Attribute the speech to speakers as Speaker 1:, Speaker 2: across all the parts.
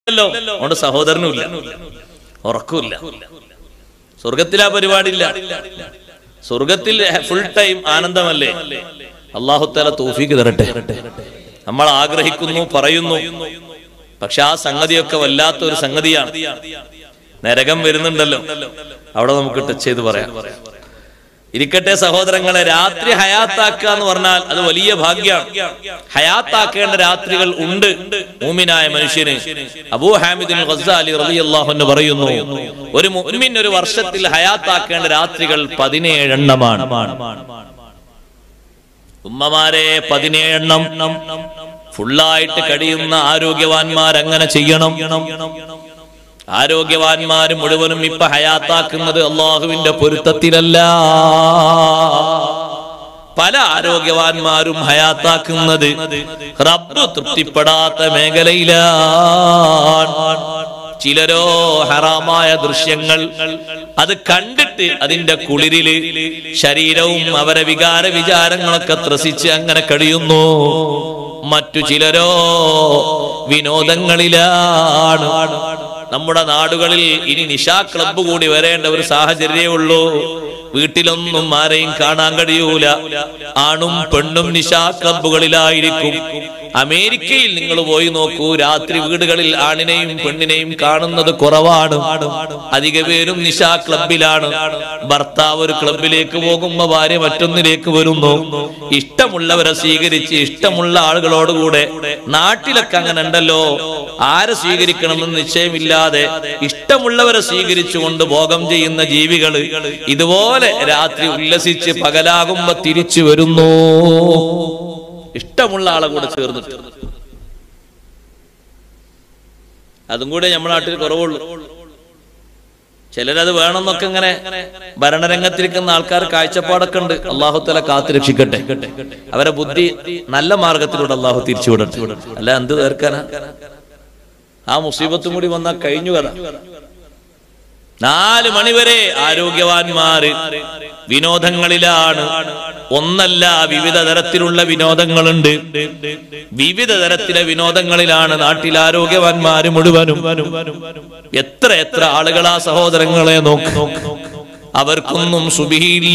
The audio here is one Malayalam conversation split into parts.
Speaker 1: ഇല്ലല്ലോ അതുകൊണ്ട് സഹോദരനും ഇല്ല ഉറക്കുമില്ല സ്വർഗത്തിൽ ആ പരിപാടിയില്ല സ്വർഗത്തിൽ ഫുൾ ടൈം ആനന്ദമല്ലേ അള്ളാഹുത്തല തൗഫീക്ക് തരട്ടെ നമ്മൾ ആഗ്രഹിക്കുന്നു പറയുന്നു പക്ഷെ ആ സംഗതിയൊക്കെ വല്ലാത്ത ഒരു സംഗതിയാണ് നരകം വരുന്നുണ്ടല്ലോ അവിടെ നമുക്ക് ടച്ച് ചെയ്ത് പറയാം ഇരിക്കട്ടെ സഹോദരങ്ങളെ രാത്രി ഹയാത്താക്കുക എന്ന് പറഞ്ഞാൽ അത് വലിയ ഭാഗ്യമാണ് ഹയാത്താക്കേണ്ട രാത്രികൾ ഉണ്ട് മൂമിനായ മനുഷ്യന് അബൂ ഹാമിദിൻ ഖസാലി റളിയല്ലാഹു അൻഹു പറയുന്നു ഒരു മുഅ്മിൻ ഒരു വർഷത്തിൽ ഹയാത്താക്കേണ്ട രാത്രികൾ പതിനേഴെണ്ണമാണ് ഉമ്മമാരെ പതിനേഴെണ്ണം ഫുള്ളായിട്ട് കഴിയുന്ന ആരോഗ്യവാന്മാർ അങ്ങനെ ചെയ്യണം ആരോഗ്യവാന്മാര് മുഴുവനും ഇപ്പൊ ഹയാത്താക്കുന്നത് അള്ളാഹുവിന്റെ പൊരുത്തത്തിലല്ല പല ആരോഗ്യവാന്മാരും ഹയാത്താക്കുന്നത് റബ്ബ് തൃപ്തിപ്പെടാത്ത മേഖലയിലാണ് ചിലരോ ഹറാമായ ദൃശ്യങ്ങൾ അത് കണ്ടിട്ട് അതിന്റെ കുളിരില് ശരീരവും അവരെ വികാര വിചാരങ്ങളൊക്കെ ത്രസിച്ച് അങ്ങനെ കഴിയുന്നു മറ്റു ചിലരോ വിനോദങ്ങളിലാണ് നമ്മുടെ നാടുകളിൽ ഇനി നിശാ ക്ലബ്ബ് കൂടി വരേണ്ട ഒരു സാഹചര്യമേ ഉള്ളൂ വീട്ടിലൊന്നും ആരെയും കാണാൻ കഴിയൂല ആണും പെണ്ണും നിശാ ക്ലബ്ബുകളിലായിരിക്കും അമേരിക്കയിൽ നിങ്ങൾ പോയി നോക്കൂ രാത്രി വീടുകളിൽ ആണിനെയും പെണ്ണിനെയും കാണുന്നത് കുറവാണ് അധിക പേരും നിശാ ക്ലബിലാണ് ഭർത്താവ് ഒരു ക്ലബിലേക്ക് പോകുമ്പോ ഭാര്യ മറ്റൊന്നിലേക്ക് വരുന്നു ഇഷ്ടമുള്ളവരെ സ്വീകരിച്ച് ഇഷ്ടമുള്ള ആളുകളോടുകൂടെ നാട്ടിലൊക്കെ അങ്ങനെ ഉണ്ടല്ലോ ആരെ സ്വീകരിക്കണമെന്ന് നിശ്ചയമില്ലാതെ ഇഷ്ടമുള്ളവരെ സ്വീകരിച്ചുകൊണ്ട് ഭോഗം ചെയ്യുന്ന ജീവികള് ഇതുപോലെ രാത്രി ഉല്ലസിച്ച് പകലാകുമ്പോ തിരിച്ചു വരുന്നു ഇഷ്ടമുള്ള ആളെ കൂടെ ചേർന്നിട്ട് അതും കൂടെ നമ്മുടെ നാട്ടിൽ കുറവുള്ളൂ ചിലരത് വേണമെന്നൊക്കെ ഇങ്ങനെ ഭരണരംഗത്തിരിക്കുന്ന ആൾക്കാർ കാഴ്ചപ്പാടൊക്കെ ഉണ്ട് അള്ളാഹുത്തല കാത്തു രക്ഷിക്കട്ടെ അവരെ ബുദ്ധി നല്ല മാർഗത്തിലൂടെ അള്ളാഹു തിരിച്ചുവിടട്ടെ അല്ല എന്ത് തീർക്കാനാ ആ മുസീബത്തും കൂടി വന്നാൽ കഴിഞ്ഞു കഥ നാല് മണിവരെ ആരോഗ്യവാന്മാര് വിനോദങ്ങളിലാണ് ഒന്നല്ല വിവിധ തരത്തിലുള്ള വിനോദങ്ങളുണ്ട് വിവിധ തരത്തിലെ വിനോദങ്ങളിലാണ് നാട്ടിൽ ആരോഗ്യവാന്മാര് മുഴുവനും എത്ര എത്ര ആളുകളാ സഹോദരങ്ങളെ നോക്ക് അവർക്കൊന്നും സുബിയില്ല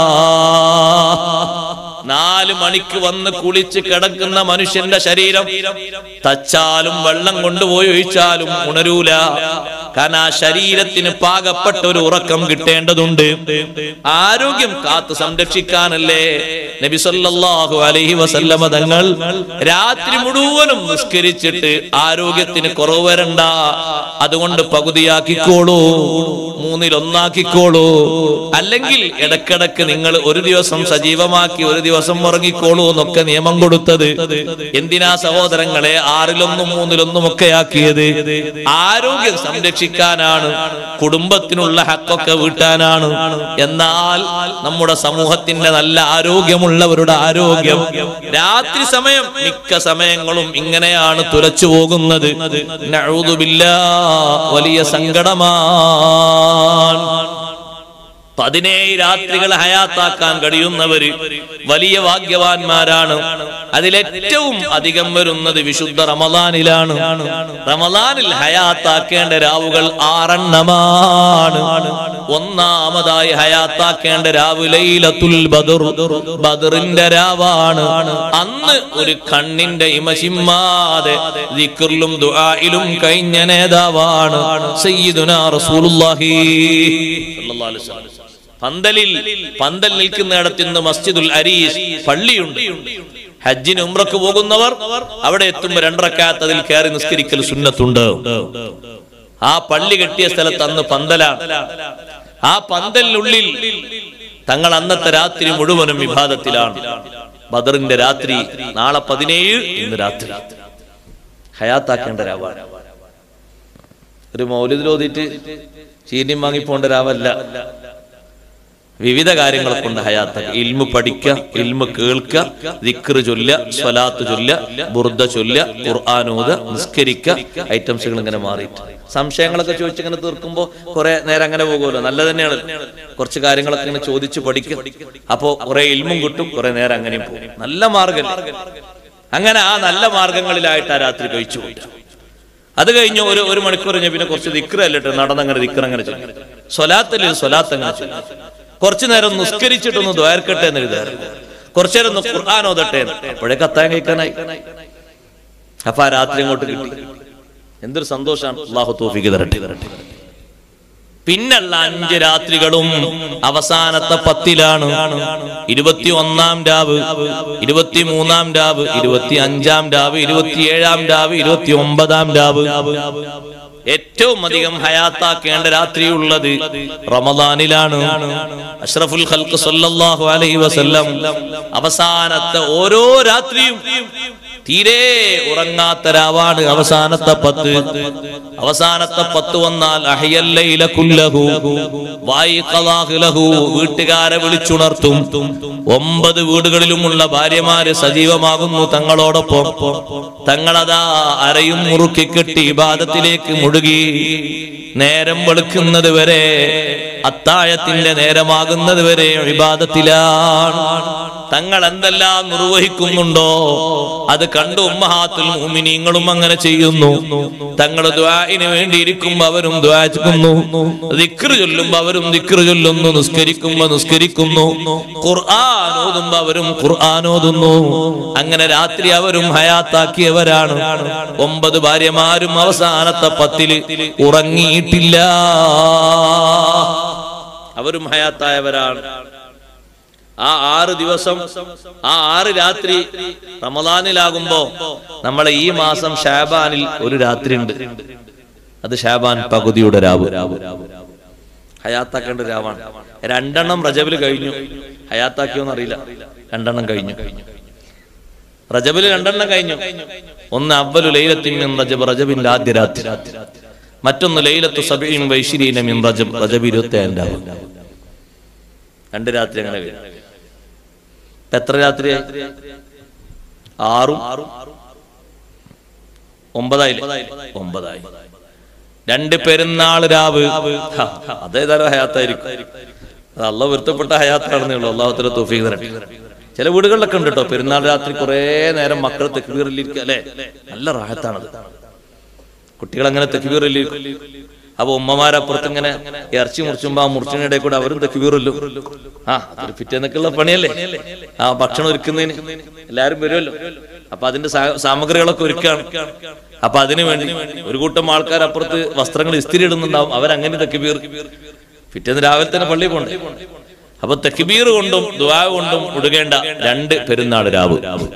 Speaker 1: നാല് മണിക്ക് വന്ന് കുളിച്ച് കിടക്കുന്ന മനുഷ്യന്റെ ശരീരം തച്ചാലും വെള്ളം കൊണ്ടുപോയി ഒഴിച്ചാലും ഉണരൂല കാരണം ആ ശരീരത്തിന് പാകപ്പെട്ട ഒരു ഉറക്കം കിട്ടേണ്ടതുണ്ട് ആരോഗ്യം കാത്തു സംരക്ഷിക്കാനല്ലേ നബി സല്ലല്ലാഹു അലൈഹി വസല്ലമ തങ്ങൾ രാത്രി മുഴുവനും നിസ്കരിച്ചിട്ട് ആരോഗ്യത്തിന് കുറവ് വരണ്ട അതുകൊണ്ട് പകുതിയാക്കിക്കോളൂ മൂന്നിലൊന്നാക്കിക്കോളൂ അല്ലെങ്കിൽ ഇടക്കിടക്ക് നിങ്ങൾ ഒരു ദിവസം സജീവമാക്കി ഒരു ദിവസം ഉറങ്ങിക്കോളൂ എന്നൊക്കെ നിയമം കൊടുത്തത് എന്തിനാ സഹോദരങ്ങളെ ആറിലൊന്നും മൂന്നിലൊന്നും ഒക്കെ ആക്കിയത് ആരോഗ്യം സംരക്ഷിക്കാനാണ് കുടുംബത്തിനുള്ള ഹക്കൊക്കെ വീട്ടാനാണ് എന്നാൽ നമ്മുടെ സമൂഹത്തിന്റെ നല്ല ആരോഗ്യമുള്ളവരുടെ ആരോഗ്യം രാത്രി സമയം മിക്ക സമയങ്ങളും ഇങ്ങനെയാണ് തുലച്ചു പോകുന്നത് നഊദുബില്ലാ, വലിയ സങ്കടമാണ് പതിനേഴ് രാത്രികൾ ഹയാത്താക്കാൻ കഴിയുന്നവര് വലിയ ഭാഗ്യവാന്മാരാണ് അതിലേറ്റവും അധികം വരുന്നത് വിശുദ്ധ റമദാനിലാണ് റമദാനിൽ ഹയാത്താക്കേണ്ട രാവുകൾ ആറെണ്ണമാണ് ഒന്നാമതായി ഹയാത്താക്കേണ്ട രാവ് ലൈലത്തുൽ ബദർ ബദറിന്റെ രാവാണ് അന്ന് ഒരു കണ്ണിന്റെ ഇമശിമ്മാതെ ദിക്റിലും ദുആയിലും കഴിഞ്ഞ നേതാവാണ് സയ്യിദുനാ റസൂലുള്ളാഹി സ്വല്ലല്ലാഹു അലൈഹി വസല്ലം പന്തലിൽ പന്തൽ നിൽക്കുന്നിടത്ത് ഇന്ന് മസ്ജിദുൽ അരീസ് പള്ളിയുണ്ട് ഹജ്ജിന് ഉംറക്ക് പോകുന്നവർ അവിടെ എത്തുമ്പോൾ രണ്ടറക്കാത്ത അതിൽ കയറി നിസ്കരിക്കൽ സുന്നത്തുണ്ട് ആ പള്ളി കെട്ടിയ സ്ഥലത്ത് അന്ന് പന്തലാണ് ആ പന്തലിനുള്ളിൽ തങ്ങൾ അന്നത്തെ രാത്രി മുഴുവനും വിവാദത്തിലാണ് ബദറിന്റെ രാത്രി നാളെ പതിനേഴ് ഇന്ന് രാത്രി ഹയാത്താക്കേണ്ട രാവാണ് ഒരു മൗലിദിലോതിട്ട് ചീനിയും വാങ്ങിപ്പോണ്ട രാവല്ല വിവിധ കാര്യങ്ങളെ കൊണ്ട് ഹയാത്ത ഇൽമു പഠിക്കുക ഇൽമു കേൾക്കുക ദിക്റ് ചൊല്ല സ്വലാത്ത് ചൊല്ല ബുർദ ചൊല്ല ഖുർആാനൂത നിസ്കരിക്കുക ഐറ്റംസുകൾ ഇങ്ങനെ മാറിയിട്ട് സംശയങ്ങളൊക്കെ ചോദിച്ച് ഇങ്ങനെ തീർക്കുമ്പോൾ കുറെ നേരം അങ്ങനെ പോകുമല്ലോ നല്ല തന്നെയാണ് കുറച്ച് കാര്യങ്ങളൊക്കെ ഇങ്ങനെ ചോദിച്ച് പഠിക്കും അപ്പോ കുറെ ഇൽമും കിട്ടും കുറെ നേരം അങ്ങനെയും പോകും നല്ല മാർഗം അങ്ങനെ ആ നല്ല മാർഗങ്ങളിലായിട്ട് ആ രാത്രി കഴിച്ചു കൂട്ടുക അത് കഴിഞ്ഞ് ഒരു ഒരു മണിക്കൂർ കഴിഞ്ഞ പിന്നെ കുറച്ച് ദിക്റല്ലിട്ട് നടന്നങ്ങനെ ദിക്ർ അങ്ങനെ ചൊല്ലി സ്വലാത്തല്ലേ സ്വലാത്ത് അങ്ങനെ ചൊല്ലി കുറച്ചു നേരം നിസ്കരിച്ചിട്ടൊന്ന് ദ്വാരക്കട്ടെ എന്ന് എഴുതാറുണ്ട് കുറച്ചു നേരം ഒന്ന് ഖുർആൻ ഓതട്ടെ എന്ന്. അപ്പോഴേക്ക് അത്തായം കഴിക്കാനായി അപ്പൊ ആ രാത്രി അങ്ങോട്ട് കിട്ടി എന്തൊരു സന്തോഷമാണ് അള്ളാഹു തോഫിക്ക് തരട്ടെ പിന്നുള്ള അഞ്ച് രാത്രികളും അവസാനത്തെ പത്തിലാണ് ഇരുപത്തി ഒന്നാം രാവ് ഇരുപത്തി മൂന്നാം രാവ് ഇരുപത്തി അഞ്ചാം രാവ് ഇരുപത്തിയേഴാം രാവ് ഇരുപത്തി ഒമ്പതാം രാവ് ഏറ്റവും അധികം ഹയാത്താക്കേണ്ട രാത്രിയുള്ളത് റമദാനിലാണ് അഷ്റഫുൽ ഖൽഖ് സല്ലല്ലാഹു അലൈഹി വസല്ലം അവസാനത്തെ ഓരോ രാത്രിയും തീരെ ഉറങ്ങാത്ത രാവാണ് അവസാനത്തെ പത്ത് അവസാനത്തെ പത്ത് വന്നാൽ അഹിയല്ലൈല കുല്ലഹു വായി ഖലാഹ് ലഹു വീട്ടുകാരെ വിളിച്ചുണർത്തും ഒമ്പത് വീടുകളിലുമുള്ള ഭാര്യമാര് സജീവമാകുന്നു തങ്ങളോടൊപ്പം തങ്ങളതാ അരയും മുറുക്കി കെട്ടി ഇബാദത്തിലേക്ക് മുഴുകി നേരം വെളുക്കുന്നത് വരെ അത്താഴത്തിന്റെ നേരമാകുന്നത് വരെ ഇബാദത്തിലാണ് തങ്ങൾ എന്തെല്ലാം നിർവഹിക്കുന്നുണ്ടോ അത് കണ്ടു ഉമ്മഹാത്തുൽ മുഅ്മിനീങ്ങളും അങ്ങനെ ചെയ്യുന്നു തങ്ങൾ ദ്വാഇന് വേണ്ടി ഇരിക്കുമ്പോ അവരും ദ്വാചിക്കുന്നു ദിക്ർ ചൊല്ലുമ്പോ അവരും ദിക്ർ ചൊല്ലുന്നു നിസ്കരിക്കുമ്പോ നിസ്കരിക്കുന്നു ഖുർആൻ ഓതുമ്പോ അവരും ഖുർആൻ ഓതുന്നു അങ്ങനെ രാത്രി അവരും ഹയാത്താക്കിയവരാണ് ഒമ്പത് ഭാര്യമാരും അവസാനത്തെ പത്തില് ഉറങ്ങിയിട്ടില്ല അവരും ഹയാത്തായവരാണ് ആ ആറ് ദിവസം ആ ആറ് രാത്രി റമദാനിലാകുമ്പോ നമ്മളെ ഈ മാസം ഷാബാനിൽ ഒരു രാത്രി ഉണ്ട് അത് ഷാബാൻ പകുതിയുടെ രാവ് ഹയാത്താക്കേണ്ട രാവാണ് രണ്ടെണ്ണം റജബിൽ കഴിഞ്ഞു ഹയാത്താക്കിയോന്ന് അറിയില്ല രണ്ടെണ്ണം കഴിഞ്ഞു റജബിൽ രണ്ടെണ്ണം കഴിഞ്ഞു ഒന്ന് അവലു ലൈലത്തിൻ മിൻ റജബ് റജബിന്റെ ആദ്യ രാത്രി മറ്റൊന്ന് ലൈലത്തു സബീൻ വൈശിരീന മിൻ റജബ് റജബ് ഇരുപത്തി ഏഴാം രണ്ട് രാത്രി അങ്ങനെ കഴിഞ്ഞു ഇപ്പൊ എത്ര രാത്രിയായി ആറും ഒമ്പതായില്ലേ ഒമ്പതായി രണ്ട് പെരുന്നാൾ രാവ് ഹ, അതേതായാലും ഹയാത്തായിരിക്കും അത് അള്ള പൊരുത്തപ്പെട്ട ഹയാത്താണെന്നേ ഉള്ളൂ അള്ളാഹുത്തല തോഫീഖ് തരട്ടെ ചില വീടുകളിലൊക്കെ ഉണ്ട് കേട്ടോ പെരുന്നാൾ രാത്രി കുറേ നേരം മക്കൾ തെക്കുബീറിലിരിക്കുക അല്ലെ നല്ല റാഹത്താണത് കുട്ടികൾ അങ്ങനെ തെക്കുബീറിലിരിക്കും അപ്പൊ ഉമ്മമാരപ്പുറത്ത് ഇങ്ങനെ ഇറച്ചി മുറിച്ചുമ്പോ ആ മുറിച്ചിനിടെ കൂടെ അവരും തെക്കുബീറല്ലോ ആ അതൊരു പിറ്റേന്നൊക്കെയുള്ള പണിയല്ലേ ആ ഭക്ഷണം ഒരുക്കുന്നതിന് എല്ലാരും വരുമല്ലോ അപ്പൊ അതിന്റെ സാ- സാമഗ്രികളൊക്കെ ഒരുക്കാണ് അപ്പൊ അതിനു വേണ്ടി ഒരു കൂട്ടം ആൾക്കാർ അപ്പുറത്ത് വസ്ത്രങ്ങൾ ഇസ്തിരി ഇടുന്നുണ്ടാവും അവരങ്ങനെ തെക്കുബീർ പിറ്റേന്ന് രാവിലെ തന്നെ പള്ളിയിൽ പോണ്ടേ അപ്പൊ തെക്കുബീർ കൊണ്ടും ദുആ കൊണ്ടും ഉടുകേണ്ട രണ്ട് പെരുന്നാൾ രാവ്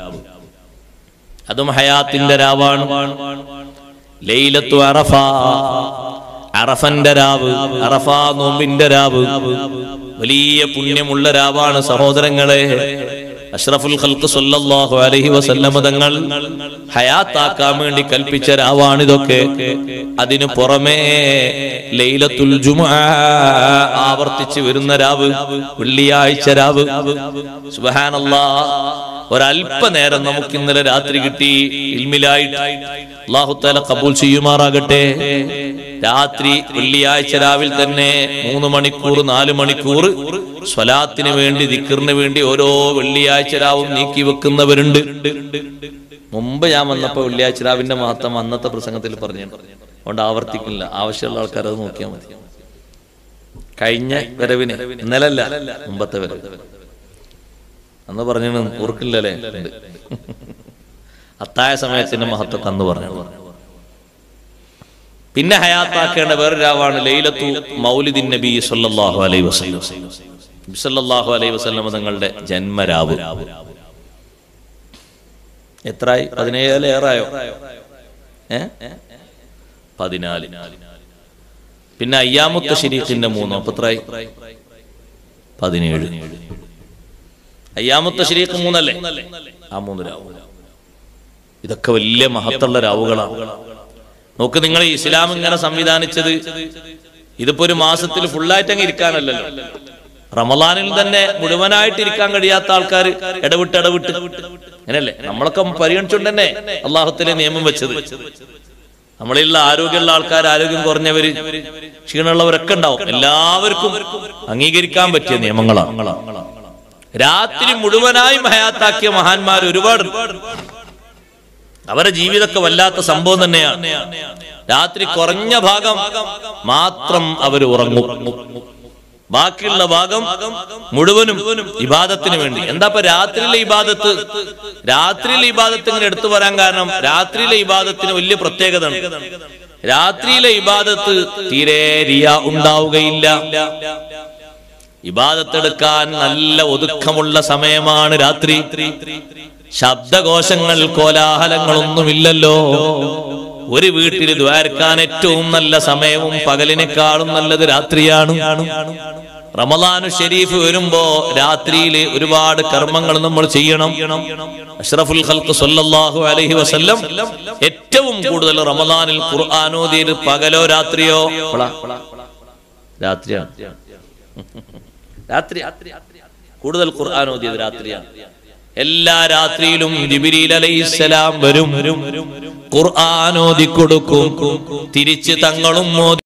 Speaker 1: അതും ഹയാത്തിന്റെ രാവാണ് ലൈലത്തു അറഫ അറഫന്റെ രാവ് അറഫ നോമ്പിന്റെ രാവ് വലിയ പുണ്യമുള്ള രാവാണ് സഹോദരങ്ങളെ അഷ്റഫുൽ ഖൽഖ് സല്ലല്ലാഹു അലൈഹി വസല്ലമ തങ്ങൾ ഹയാത്താക്കാൻ വേണ്ടി കൽപ്പിച്ച രാവാണിതൊക്കെ അതിനു പുറമേ ലൈലത്തുൽ ജുമുഅ ആവർത്തിച്ച് വരുന്ന രാവ് വെള്ളിയാഴ്ച രാവ് സുബ്ഹാനല്ലാഹ് ഒരല്പനേരം നമുക്ക് ഇന്നലെ രാത്രി കിട്ടി ഇൽമിലായിട്ട് അള്ളാഹുത്താല കബൂൽ ചെയ്യുമാറാകട്ടെ രാത്രി വെള്ളിയാഴ്ച രാവിലെ തന്നെ മൂന്ന് മണിക്കൂർ നാല് മണിക്കൂർ സ്വലാത്തിന് വേണ്ടി ദിക്കറിന് വേണ്ടി ഓരോ വെള്ളിയാഴ്ച രാവും നീക്കി വെക്കുന്നവരുണ്ട് മുമ്പ് ഞാൻ വന്നപ്പോ വെള്ളിയാഴ്ച രാവിന്റെ മഹത്വം അന്നത്തെ പ്രസംഗത്തിൽ പറഞ്ഞു അതുകൊണ്ട് ആവർത്തിക്കില്ല ആവശ്യമുള്ള ആൾക്കാർ അത് നോക്കിയാൽ മതി കഴിഞ്ഞ വരവിന് ഇന്നലല്ല മുമ്പത്തെ വരവ് അന്ന് പറഞ്ഞു ഓർക്കില്ലല്ലേ ഉണ്ട്. അത്തായ സമയത്തിന്റെ മഹത്വം അന്ന് പറഞ്ഞു പിന്നെ ഹയാത്താക്കേണ്ട വേറെ രാവാണ് ലൈലത്തു മൗലിദിൻ നബി സല്ലല്ലാഹു അലൈഹി വസല്ലം നബി സല്ലല്ലാഹു അലൈഹി വസല്ലം തങ്ങളുടെ ജന്മരാവ് എത്രയായി പതിനേഴിലേറായോ ഏ പതിനാല് പിന്നെ അയ്യാമുത്ത ശരീഖിന്റെ മൂന്നോ അപ്പൊ എത്രയായി പതിനേഴ് അയ്യാമുത്ത ശരീഖ് മൂന്നല്ലേ ആ മൂന്ന് രാവ് ഇതൊക്കെ വലിയ മഹത്തുള്ള രാവുകളാണ് നോക്ക് നിങ്ങൾ ഈ ഇസ്ലാം ഇങ്ങനെ സംവിധാനിച്ചത് ഇതിപ്പോ ഒരു മാസത്തിൽ ഫുള്ളായിട്ട് അങ്ങ് ഇരിക്കാനല്ലല്ലോ റമദാനിൽ തന്നെ മുഴുവനായിട്ട് ഇരിക്കാൻ കഴിയാത്ത ആൾക്കാർ ഇടവിട്ട് ഇടവിട്ട് അങ്ങനെയല്ലേ നമ്മളൊക്കെ പരിഗണിച്ചുകൊണ്ട് തന്നെ അള്ളാഹുത്തിലെ നിയമം വെച്ചത് നമ്മളിലുള്ള ആരോഗ്യമുള്ള ആൾക്കാർ ആരോഗ്യം കുറഞ്ഞവര് ക്ഷീണമുള്ളവരൊക്കെ ഉണ്ടാവും എല്ലാവർക്കും അംഗീകരിക്കാൻ പറ്റിയ നിയമങ്ങളാണ് രാത്രി മുഴുവനായും ഹയാത്താക്കിയ മഹാന്മാർ ഒരുപാട് അവരുടെ ജീവിതമൊക്കെ വല്ലാത്ത സംഭവം തന്നെയാണ് രാത്രി കുറഞ്ഞ ഭാഗം മാത്രം അവർ ഉറങ്ങും ബാക്കിയുള്ള ഭാഗം മുഴുവനും ഇബാദത്തിന് വേണ്ടി എന്താ ഇപ്പൊ രാത്രിയിലെ ഇബാദത്ത് രാത്രിയിലെ ഇബാദത്ത് ഇങ്ങനെ എടുത്തു വരാൻ കാരണം രാത്രിയിലെ ഇബാദത്തിന് വലിയ പ്രത്യേകത ഉണ്ട് രാത്രിയിലെ ഇബാദത്ത് തീരെ റിയ ഉണ്ടാവുകയില്ല ഇബാദത്തെടുക്കാൻ നല്ല ഒതുക്കമുള്ള സമയമാണ് രാത്രി ശബ്ദകോശങ്ങൾ കോലാഹലങ്ങളൊന്നുമില്ലല്ലോ ഒരു വീട്ടിൽ ദ്വാരക്കാൻ ഏറ്റവും നല്ല സമയവും പകലിനേക്കാളും നല്ലത് രാത്രിയാണ് റമലാനു ഷെരീഫ് വരുമ്പോ രാത്രിയിൽ ഒരുപാട് കർമ്മങ്ങൾ നമ്മൾ ചെയ്യണം അഷ്റഫുൽ ഖൽഖ് സല്ലല്ലാഹു അലൈഹി വസല്ലം ഏറ്റവും കൂടുതൽ റമലാനിൽ ഖുർആാനോദിയത് പകലോ രാത്രിയോ രാത്രിയാണ് രാത്രി കൂടുതൽ ഖുർആൻ ഓതിയത് രാത്രിയാണ് എല്ലാ രാത്രിയിലും ജിബിരിൽ അലൈഹിസ്സലാം വരും ഖുർആൻ ഓതി കൊടുക്കും തിരിച്ച് തങ്ങളും ഓതി